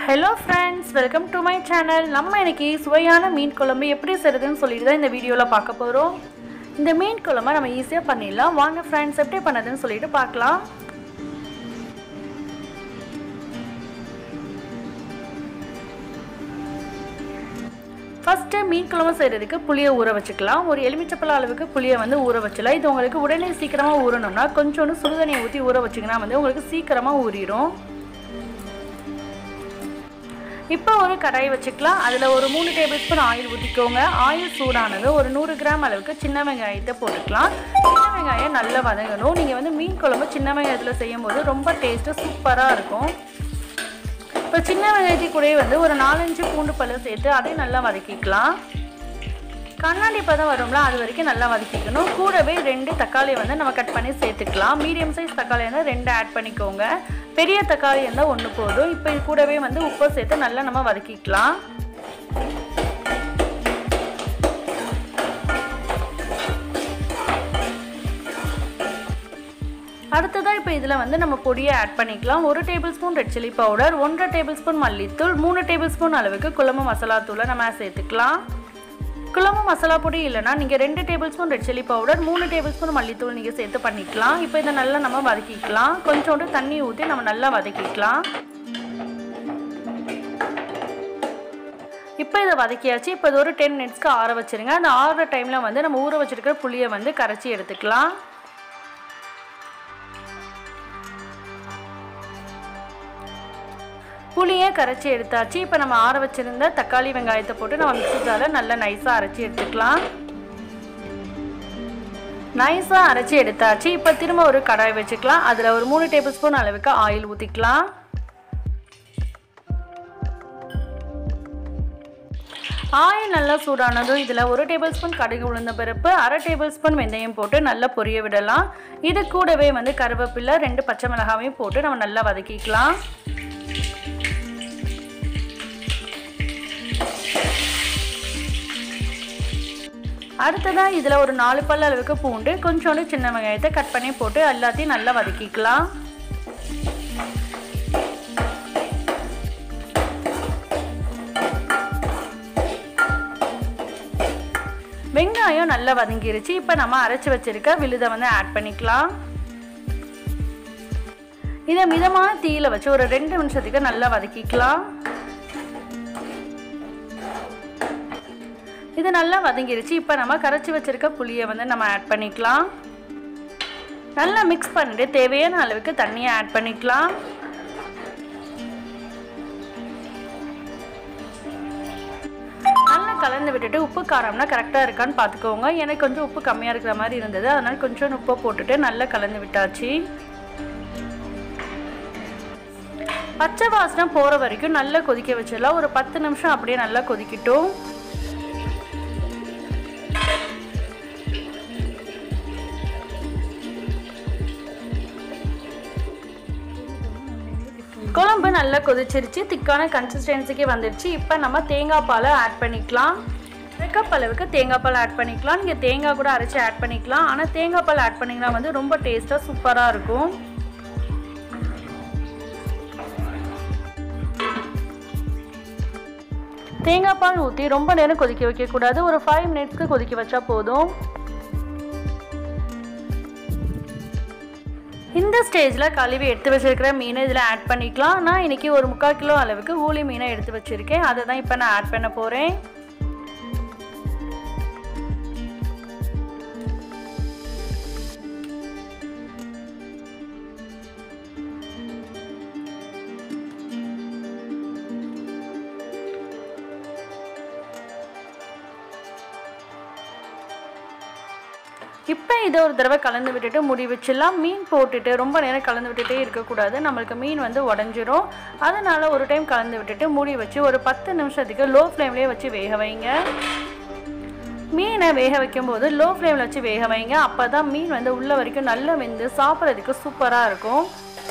hello friends welcome to my channel நம்ம இன்னைக்கு சுவையான மீன் குழம்பு எப்படி செய்கிறதுன்னு சொல்லிட்டு தான் இந்த வீடியோவில் பார்க்க போகிறோம் இந்த மீன் குழம்பை நம்ம ஈஸியாக பண்ணிடலாம் வாங்க ஃப்ரெண்ட்ஸ் எப்படி பண்ணதுன்னு சொல்லிட்டு பார்க்கலாம் ஃபஸ்ட்டு மீன் குழம்பு செய்கிறதுக்கு புளியை ஊற வச்சுக்கலாம் ஒரு எலுமிச்சப்பழ அளவுக்கு புளியை வந்து ஊற வச்சலாம் இது உங்களுக்கு உடனே சீக்கிரமாக ஊறணும்னா கொஞ்சோண்டு சுடுதண்ணியை ஊற்றி ஊற வச்சிங்கன்னா வந்து உங்களுக்கு சீக்கிரமாக ஊறிடும் இப்போ ஒரு கடாய் வச்சுக்கலாம் அதில் ஒரு மூணு டேபிள் ஸ்பூன் ஆயில் ஊற்றிக்கோங்க ஆயில் சூடானது ஒரு நூறு கிராம் அளவுக்கு சின்ன வெங்காயத்தை போட்டுக்கலாம் சின்ன வெங்காயம் நல்லா வதங்கணும் நீங்கள் வந்து மீன் குழம்பு சின்ன வெங்காயத்தில் செய்யும் போது ரொம்ப டேஸ்ட்டு சூப்பராக இருக்கும் இப்போ சின்ன வெங்காயத்தை கூடயே வந்து ஒரு நாலஞ்சு பூண்டு பழம் சேர்த்து அதையும் நல்லா வதக்கிக்கலாம் கண்ணாடி பதம் வரும்ல அது வரைக்கும் நல்லா வதக்கிக்கணும் கூடவே ரெண்டு தக்காளி வந்து நம்ம கட் பண்ணி சேர்த்துக்கலாம் மீடியம் சைஸ் தக்காளி இருந்தால் ரெண்டு ஆட் பண்ணிக்கோங்க பெரிய தக்காளி இருந்தால் ஒன்று போதும் இப்போ இது கூடவே வந்து உப்பை சேர்த்து நல்லா நம்ம வதக்கிக்கலாம் அடுத்ததாக இப்போ இதில் வந்து நம்ம பொடியை ஆட் பண்ணிக்கலாம் ஒரு tablespoon red chilli powder ஒன்றரை டேபிள் ஸ்பூன் மல்லித்தூள் மூணு டேபிள் ஸ்பூன் அளவுக்கு குழம்பு மசாலா தூளை நம்ம சேர்த்துக்கலாம் குழம்பு மசாலா பொடி இல்லைனா நீங்கள் ரெண்டு tablespoon red chilli powder மூணு டேபிள் ஸ்பூன் மல்லித்தூள் நீங்கள் சேர்த்து பண்ணிக்கலாம் இப்போ இதை நல்லா நம்ம வதக்கிக்கலாம் கொஞ்சோண்டு தண்ணி ஊற்றி நம்ம நல்லா வதக்கிக்கலாம் இப்போ இதை வதக்கியாச்சு இப்போ இது ஒரு டென் மினிட்ஸ்க்கு ஆற வச்சுருங்க அந்த ஆறுற டைமில் வந்து நம்ம ஊற வச்சுருக்கிற புளியை வந்து கரைச்சி எடுத்துக்கலாம் புளியை கரைச்சி எடுத்தாச்சு இப்போ நம்ம ஆற வச்சுருந்த தக்காளி வெங்காயத்தை போட்டு நம்ம மிக்சி ஜாரில் நல்லா நைஸாக அரைச்சி எடுத்துக்கலாம் நைஸாக அரைச்சி எடுத்தாச்சு இப்போ திரும்ப ஒரு கடாய் வச்சுக்கலாம் அதில் ஒரு மூணு டேபிள் ஸ்பூன் அளவுக்கு ஆயில் ஊற்றிக்கலாம் ஆயில் நல்லா சூடானதும் இதில் ஒரு டேபிள் ஸ்பூன் கடுகு உளுந்த பருப்பு அரை டேபிள் ஸ்பூன் வெந்தயம் போட்டு நல்லா பொரிய விடலாம் இது கூடவே வந்து கருவேப்பிலை ரெண்டு பச்சை மிளகாவையும் போட்டு நம்ம நல்லா வதக்கிக்கலாம் அடுத்ததாக இதில் ஒரு நாலு பல் அளவுக்கு பூண்டு கொஞ்சோண்டு சின்ன வெங்காயத்தை கட் பண்ணி போட்டு எல்லாத்தையும் நல்லா வதக்கிக்கலாம் வெங்காயம் நல்லா வதங்கிருச்சு இப்போ நம்ம அரைச்சி வச்சிருக்க விழுதை வந்து ஆட் பண்ணிக்கலாம் இதை மிதமான தீயில வச்சு ஒரு ரெண்டு நிமிஷத்துக்கு நல்லா வதக்கிக்கலாம் இது நல்லா வதங்கிருச்சு இப்போ நம்ம கரைச்சி வச்சிருக்க புளியை வந்து நம்ம ஆட் பண்ணிக்கலாம் நல்லா மிக்ஸ் பண்ணிட்டு தேவையான அளவுக்கு தண்ணியை ஆட் பண்ணிக்கலாம் நல்லா கலந்து விட்டுட்டு உப்பு காரம்னா கரெக்டாக இருக்கான்னு பார்த்துக்கோங்க எனக்கு கொஞ்சம் உப்பு கம்மியாக இருக்கிற மாதிரி இருந்தது அதனால் கொஞ்சம் உப்பை போட்டுட்டு நல்லா கலந்து விட்டாச்சு பச்சை வாசனை போகிற வரைக்கும் நல்லா கொதிக்க வச்சிடலாம் ஒரு பத்து நிமிஷம் அப்படியே நல்லா கொதிக்கட்டும் குழம்பு நல்லா கொதிச்சிருச்சு திக்கான கன்சிஸ்டன்சிக்கு வந்துடுச்சு இப்போ நம்ம தேங்காய் பாலை ஆட் பண்ணிக்கலாம் கப் அளவுக்கு தேங்காய் பால் ஆட் பண்ணிக்கலாம் நீங்கள் தேங்காய் கூட அரைச்சி ஆட் பண்ணிக்கலாம் ஆனால் தேங்காய் பால் ஆட் பண்ணிங்கன்னா வந்து ரொம்ப டேஸ்ட்டாக சூப்பராக இருக்கும் தேங்காய் பால் ஊற்றி ரொம்ப நேரம் கொதிக்க வைக்கக்கூடாது ஒரு ஃபைவ் மினிட்ஸ்க்கு கொதிக்க வச்சா போதும் இந்த ஸ்டேஜில் கழுவி எடுத்து வச்சிருக்கிற மீனை இதில் ஆட் பண்ணிக்கலாம் நான் இன்றைக்கி ஒரு முக்கால் கிலோ அளவுக்கு ஊளி மீனை எடுத்து வச்சுருக்கேன் அதை தான் இப்போ நான் ஆட் பண்ண போகிறேன் இப்போ இதை ஒரு தடவை கலந்து விட்டுட்டு முடி வச்சிடலாம் மீன் போட்டுட்டு ரொம்ப நேரம் கலந்து விட்டுட்டே இருக்கக்கூடாது நம்மளுக்கு மீன் வந்து உடஞ்சிரும் அதனால் ஒரு டைம் கலந்து விட்டுட்டு மூடி வச்சு ஒரு பத்து நிமிஷத்துக்கு லோ ஃப்ளேம்லேயே வச்சு வேக வைங்க மீனை வேக வைக்கும்போது லோ ஃப்ளேமில் வச்சு வேக வைங்க அப்போ தான் மீன் வந்து உள்ள வரைக்கும் நல்லா வெந்து சாப்பிட்றதுக்கு சூப்பராக இருக்கும்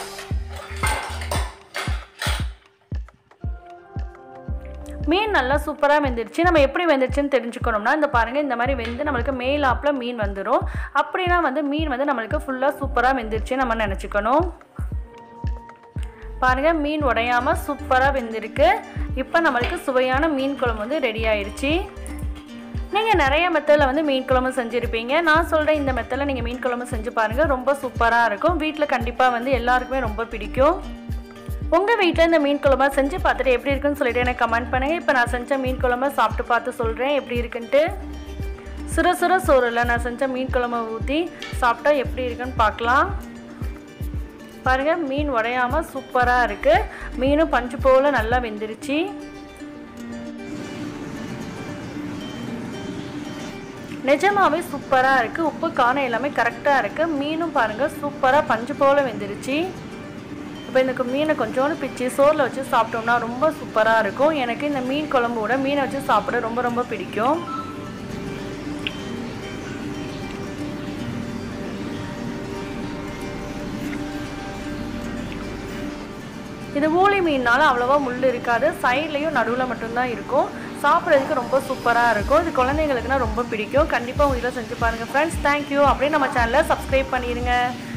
மீன் நல்லா சூப்பராக வெந்துருச்சு நம்ம எப்படி வெந்துருச்சுன்னு தெரிஞ்சுக்கணும்னா இந்த பாருங்கள் இந்த மாதிரி வெந்து நம்மளுக்கு மேலாப்பில் மீன் வந்துடும் அப்படின்னா வந்து மீன் வந்து நம்மளுக்கு ஃபுல்லாக சூப்பராக வெந்துருச்சு நம்ம நினச்சிக்கணும் பாருங்கள் மீன் உடையாமல் சூப்பராக வெந்திருக்கு இப்போ நம்மளுக்கு சுவையான மீன் குழம்பு வந்து ரெடி ஆயிடுச்சு நீங்கள் நிறைய மெத்தடில் வந்து மீன் குழம்பு செஞ்சுருப்பீங்க நான் சொல்கிற இந்த மெத்தடில் நீங்கள் மீன் குழம்பு செஞ்சு பாருங்கள் ரொம்ப சூப்பராக இருக்கும் வீட்டில் கண்டிப்பாக வந்து எல்லாருக்குமே ரொம்ப பிடிக்கும் உங்கள் வீட்டில் இந்த மீன் குழம்பு செஞ்சு பார்த்துட்டு எப்படி இருக்குன்னு சொல்லிட்டு எனக்கு கமெண்ட் பண்ணுங்கள் இப்போ நான் செஞ்ச மீன் குழம்பு சாப்பிட்டு பார்த்து சொல்கிறேன் எப்படி இருக்குன்ட்டு சுர சுர சோறில் நான் செஞ்ச மீன் குழம்பு ஊற்றி சாப்பிட்டா எப்படி இருக்குன்னு பார்க்கலாம் பாருங்கள் மீன் உடையாமல் சூப்பராக இருக்குது மீனும் பஞ்சு போல் நல்லா வெந்துருச்சு நிஜமாவே சூப்பராக இருக்குது உப்பு காரம் எல்லாமே கரெக்டாக இருக்குது மீனும் பாருங்கள் சூப்பராக பஞ்சு போல் வெந்துருச்சு இப்போ எனக்கு மீனை கொஞ்சோண்டு பிச்சு சோறில் வச்சு சாப்பிட்டோம்னா ரொம்ப சூப்பராக இருக்கும் எனக்கு இந்த மீன் குழம்போட மீனை வச்சு சாப்பிட ரொம்ப ரொம்ப பிடிக்கும் இது ஊளி மீன்னால அவ்வளோவா முள் இருக்காது சைட்லேயும் நடுவில் மட்டும்தான் இருக்கும் சாப்பிட்றதுக்கு ரொம்ப சூப்பராக இருக்கும் இது குழந்தைங்களுக்குனா ரொம்ப பிடிக்கும் கண்டிப்பாக உங்கள் இதில் செஞ்சு பாருங்கள் ஃப்ரெண்ட்ஸ் தேங்க்யூ அப்படியே நம்ம சேனலை சப்ஸ்கிரைப் பண்ணிடுங்க